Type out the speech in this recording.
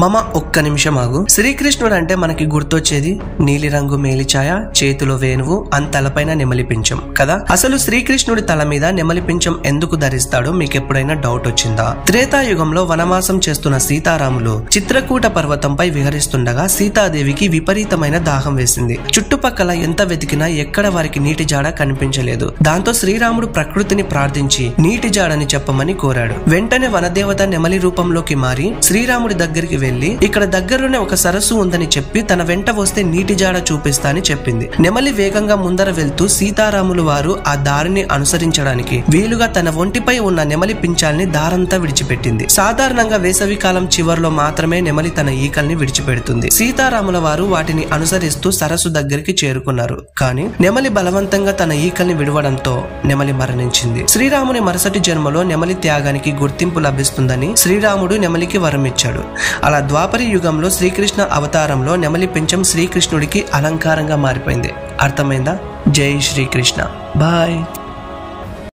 మమ ఒక్క నిమిషం ఆగు శ్రీకృష్ణుడు అంటే మనకి గుర్తొచ్చేది నీలిరంగు మేలిఛాయ చేతిలో వేణువు అంత తలపైన నెమలి పించం కదా అసలు శ్రీకృష్ణుడి తల మీద నెమలి పించం ఎందుకు ధరిస్తాడో మీకు ఎప్పుడైనా డౌట్ వచ్చిందా త్రేతాయుగంలో వనవాసం చేస్తున్న సీతారాములు చిత్రకూట పర్వతంపై విహరిస్తుండగా సీతాదేవికి విపరీతమైన దాహం వేసింది చుట్టుపక్కల ఎంత వెతికినా ఎక్కడ వారికి నీటి జాడ కనిపించలేదు దాంతో శ్రీరాముడు ప్రకృతిని ప్రార్థించి నీటి జాడని చెప్పమని కోరాడు వెంటనే వనదేవత నెమలి రూపంలోకి మారి శ్రీరాముడి దగ్గరికి వెళ్లి ఇక్కడ దగ్గరలోనే ఒక సరస్సు ఉందని చెప్పి తన వెంట వస్తే నీటి జాడ చూపిస్తా అని చెప్పింది నెమలి వేగంగా ముందర వెళ్తూ సీతారాములు వారు ఆ దారిని అనుసరించడానికి వీలుగా తన ఒంటిపై ఉన్న నెమలి పించాల్ని దారంతా విడిచిపెట్టింది సాధారణంగా వేసవి కాలం చివరిలో మాత్రమే నెమలి తన ఈకల్ని విడిచిపెడుతుంది సీతారాముల వారు వాటిని అనుసరిస్తూ సరస్సు దగ్గరికి చేరుకున్నారు కానీ నెమలి బలవంతంగా తన ఈకల్ని విడవడంతో నెమలి మరణించింది శ్రీరాముని మరుసటి జన్మలో నెమలి త్యాగానికి గుర్తింపు లభిస్తుందని శ్రీరాముడు నెమలికి వరం ఇచ్చాడు అలా ద్వాపరి యుగంలో శ్రీకృష్ణ అవతారంలో నెమలి పించం శ్రీకృష్ణుడికి అలంకారంగా మారిపోయింది అర్థమైందా జై శ్రీకృష్ణ బాయ్